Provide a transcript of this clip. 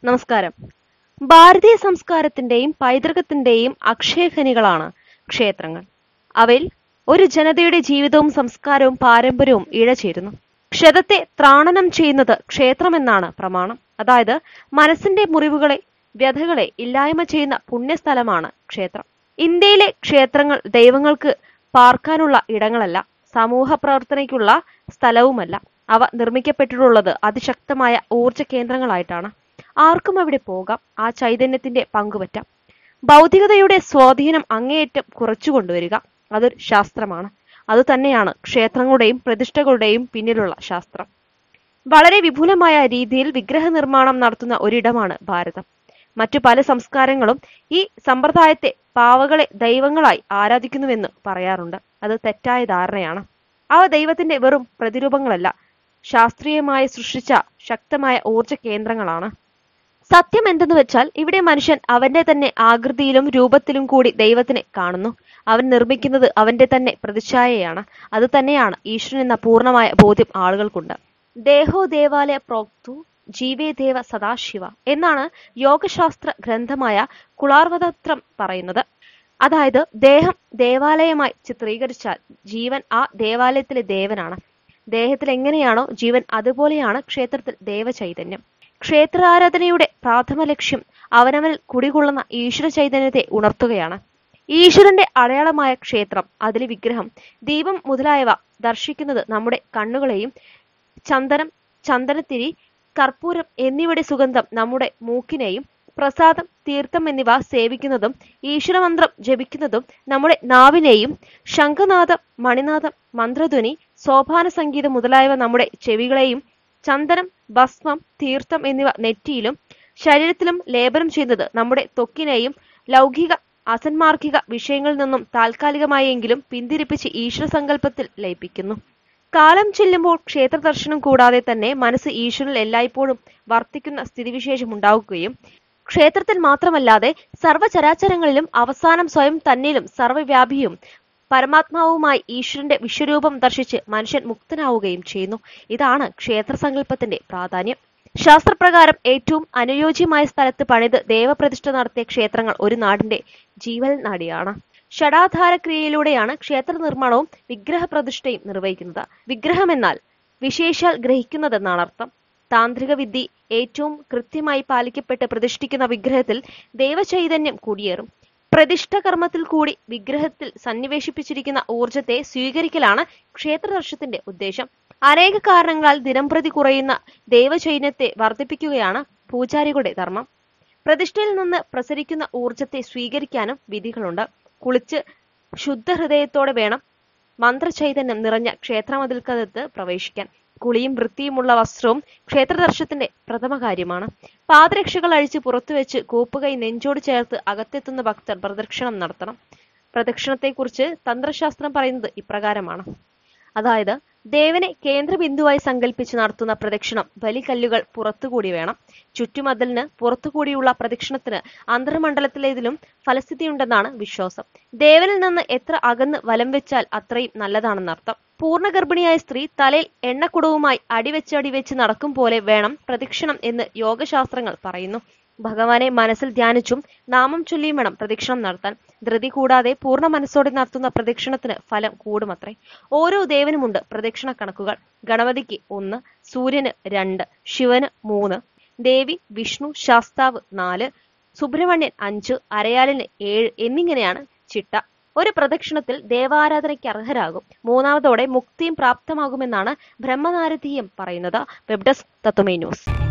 നമസ്കാരം ഭാരതീയ സംസ്കാരത്തിന്റെയും പൈതൃകത്തിന്റെയും അക്ഷയഖനികളാണ് ക്ഷേത്രങ്ങൾ അവയിൽ ഒരു ജനതയുടെ ജീവിതവും സംസ്കാരവും പാരമ്പര്യവും ഇഴചേരുന്നു ക്ഷതത്തെ ത്രാണനം ചെയ്യുന്നത് ക്ഷേത്രമെന്നാണ് പ്രമാണം അതായത് മനസ്സിന്റെ മുറിവുകളെ വ്യഥകളെ ഇല്ലായ്മ ചെയ്യുന്ന പുണ്യസ്ഥലമാണ് ക്ഷേത്രം ഇന്ത്യയിലെ ക്ഷേത്രങ്ങൾ ദൈവങ്ങൾക്ക് പാർക്കാനുള്ള ഇടങ്ങളല്ല സമൂഹ പ്രവർത്തനയ്ക്കുള്ള സ്ഥലവുമല്ല അവ നിർമ്മിക്കപ്പെട്ടിട്ടുള്ളത് അതിശക്തമായ ഊർജ കേന്ദ്രങ്ങളായിട്ടാണ് ആർക്കും അവിടെ പോകാം ആ ചൈതന്യത്തിന്റെ പങ്കുപറ്റാം ഭൗതികതയുടെ സ്വാധീനം അങ്ങേയറ്റം കുറച്ചു കൊണ്ടുവരിക അതൊരു ശാസ്ത്രമാണ് അതുതന്നെയാണ് ക്ഷേത്രങ്ങളുടെയും പ്രതിഷ്ഠകളുടെയും പിന്നിലുള്ള ശാസ്ത്രം വളരെ വിപുലമായ രീതിയിൽ വിഗ്രഹ നിർമ്മാണം നടത്തുന്ന ഒരിടമാണ് ഭാരതം മറ്റു പല സംസ്കാരങ്ങളും ഈ സമ്പ്രദായത്തെ പാവകളെ ദൈവങ്ങളായി ആരാധിക്കുന്നുവെന്ന് പറയാറുണ്ട് അത് തെറ്റായ ധാരണയാണ് അവ ദൈവത്തിന്റെ വെറും പ്രതിരൂപങ്ങളല്ല ശാസ്ത്രീയമായി സൃഷ്ടിച്ച ശക്തമായ ഊർജ കേന്ദ്രങ്ങളാണ് സത്യം എന്തെന്ന് വെച്ചാൽ ഇവിടെ മനുഷ്യൻ അവന്റെ തന്നെ ആകൃതിയിലും രൂപത്തിലും കൂടി ദൈവത്തിനെ കാണുന്നു അവൻ നിർമ്മിക്കുന്നത് അവന്റെ തന്നെ പ്രതിച്ഛായയാണ് അത് തന്നെയാണ് ഈശ്വരൻ എന്ന പൂർണ്ണമായ ബോധ്യം ആളുകൾക്കുണ്ട് ദേഹോ ദേവാലയ പ്രോക്തു ജീവേ ദേവ സദാശിവ എന്നാണ് യോഗശാസ്ത്ര ഗ്രന്ഥമായ കുളാർവതത്രം പറയുന്നത് അതായത് ദേഹം ദേവാലയമായി ചിത്രീകരിച്ചാൽ ജീവൻ ആ ദേവാലയത്തിലെ ദേവനാണ് ദേഹത്തിൽ എങ്ങനെയാണോ ജീവൻ അതുപോലെയാണ് ക്ഷേത്രത്തിൽ ദേവചൈതന്യം ക്ഷേത്രാരാധനയുടെ പ്രാഥമ ലക്ഷ്യം അവനവനിൽ കുടികൊള്ളുന്ന ഈശ്വര ചൈതന്യത്തെ ഉണർത്തുകയാണ് ഈശ്വരന്റെ അടയാളമായ ക്ഷേത്രം അതിലെ വിഗ്രഹം ദീപം മുതലായവ ദർശിക്കുന്നത് നമ്മുടെ കണ്ണുകളെയും ചന്ദനം ചന്ദനത്തിരി കർപ്പൂരം എന്നിവയുടെ സുഗന്ധം നമ്മുടെ മൂക്കിനെയും പ്രസാദം തീർത്ഥം എന്നിവ സേവിക്കുന്നതും ഈശ്വരമന്ത്രം ജപിക്കുന്നതും നമ്മുടെ നാവിനെയും ശംഖനാദം മണിനാദം മന്ത്രധ്വനി സോപാന സംഗീതം മുതലായവ നമ്മുടെ ചെവികളെയും ചന്ദനം ഭസ്മം തീർത്ഥം എന്നിവ നെറ്റിയിലും ശരീരത്തിലും ലേപനം ചെയ്യുന്നത് നമ്മുടെ ത്വക്കിനെയും ലൗകിക അസന്മാർഗിക വിഷയങ്ങളിൽ നിന്നും താൽക്കാലികമായെങ്കിലും പിന്തിരിപ്പിച്ച് ഈശ്വര സങ്കല്പത്തിൽ ലയിപ്പിക്കുന്നു കാലം ചെല്ലുമ്പോൾ ക്ഷേത്ര ദർശനം കൂടാതെ തന്നെ മനസ്സ് ഈശ്വരനിൽ എല്ലായ്പ്പോഴും വർത്തിക്കുന്ന സ്ഥിതിവിശേഷം ഉണ്ടാവുകയും ക്ഷേത്രത്തിൽ മാത്രമല്ലാതെ സർവ്വചരാചരങ്ങളിലും അവസാനം സ്വയം തന്നിലും സർവ്വവ്യാപിയും പരമാത്മാവുമായി ഈശ്വരന്റെ വിശ്വരൂപം ദർശിച്ച് മനുഷ്യൻ മുക്തനാവുകയും ചെയ്യുന്നു ഇതാണ് ക്ഷേത്ര സങ്കല്പത്തിന്റെ പ്രാധാന്യം ശാസ്ത്രപ്രകാരം ഏറ്റവും അനുയോജ്യമായ സ്ഥലത്ത് പണിത് ദേവപ്രതിഷ്ഠ നടത്തിയ ക്ഷേത്രങ്ങൾ ഒരു നാടിന്റെ ജീവൽ നാടിയാണ് ഷടാധാര ക്രിയയിലൂടെയാണ് ക്ഷേത്ര നിർമ്മാണവും വിഗ്രഹ പ്രതിഷ്ഠയും നിർവഹിക്കുന്നത് വിഗ്രഹമെന്നാൽ വിശേഷാൽ ഗ്രഹിക്കുന്നതെന്നാണ് അർത്ഥം താന്ത്രിക വിധി ഏറ്റവും കൃത്യമായി പാലിക്കപ്പെട്ട് പ്രതിഷ്ഠിക്കുന്ന വിഗ്രഹത്തിൽ ദൈവചൈതന്യം കുടിയേറും പ്രതിഷ്ഠ കർമ്മത്തിൽ കൂടി വിഗ്രഹത്തിൽ സന്നിവേശിപ്പിച്ചിരിക്കുന്ന ഊർജത്തെ സ്വീകരിക്കലാണ് ക്ഷേത്രദർശത്തിന്റെ ഉദ്ദേശം അനേക കാരണങ്ങളാൽ ദിനംപ്രതി കുറയുന്ന ദൈവചൈതന്യത്തെ വർദ്ധിപ്പിക്കുകയാണ് പൂജാരികളുടെ ധർമ്മം പ്രതിഷ്ഠയിൽ നിന്ന് പ്രസരിക്കുന്ന ഊർജത്തെ സ്വീകരിക്കാനും വിധികളുണ്ട് കുളിച്ച് ശുദ്ധഹൃദയത്തോടെ വേണം മന്ത്രചൈതന്യം നിറഞ്ഞ ക്ഷേത്രമതിൽക്കകത്ത് പ്രവേശിക്കാൻ കുളിയും വൃത്തിയുമുള്ള വസ്ത്രവും ക്ഷേത്രദർശനത്തിന്റെ പ്രഥമ കാര്യമാണ് പാദരക്ഷകൾ അഴിച്ച് പുറത്തുവെച്ച് കൂപ്പുകൈ നെഞ്ചോട് ചേർത്ത് അകത്തെത്തുന്ന ഭക്തർ പ്രദക്ഷിണം നടത്തണം പ്രദക്ഷിണത്തെക്കുറിച്ച് തന്ത്രശാസ്ത്രം പറയുന്നത് ഇപ്രകാരമാണ് അതായത് ദേവനെ കേന്ദ്രബിന്ദുവായി സങ്കല്പിച്ച് നടത്തുന്ന പ്രദക്ഷിണം ബലികല്ലുകൾ പുറത്തുകൂടി വേണം ചുറ്റുമതിലിന് പുറത്തുകൂടിയുള്ള പ്രദക്ഷിണത്തിന് അന്തർമണ്ഡലത്തിലേതിലും ഫലസ്ഥിതിയുണ്ടെന്നാണ് വിശ്വാസം ദേവനിൽ നിന്ന് എത്ര അകന്ന് വലം വെച്ചാൽ അത്രയും നല്ലതാണെന്നർത്ഥം പൂർണ്ണഗർഭിണിയായ സ്ത്രീ തലയിൽ എണ്ണക്കുടവുമായി അടിവെച്ച് അടിവെച്ച് നടക്കും പോലെ വേണം പ്രദക്ഷിണം എന്ന് യോഗശാസ്ത്രങ്ങൾ പറയുന്നു ഭഗവാനെ മനസ്സിൽ ധ്യാനിച്ചും നാമം ചൊല്ലിയും വേണം പ്രദക്ഷിണം നടത്താൻ ധൃതി കൂടാതെ പൂർണ്ണ മനസ്സോടെ നടത്തുന്ന പ്രദക്ഷിണത്തിന് ഫലം കൂടുമത്രേ ഓരോ ദേവനുമുണ്ട് പ്രദക്ഷിണ കണക്കുകൾ ഗണപതിക്ക് ഒന്ന് സൂര്യന് രണ്ട് ശിവന് മൂന്ന് ദേവി വിഷ്ണു ശാസ്താവ് നാല് സുബ്രഹ്മണ്യൻ അഞ്ച് അരയാലിന് ഏഴ് എന്നിങ്ങനെയാണ് ചിട്ട ഒരു പ്രദക്ഷിണത്തിൽ ദേവാരാധനയ്ക്ക് അർഹരാകും മൂന്നാമതോടെ മുക്തിയും പ്രാപ്തമാകുമെന്നാണ് ബ്രഹ്മനാരദീയം പറയുന്നത് വെബ് ഡെസ്ക് തത്വമേ ന്യൂസ്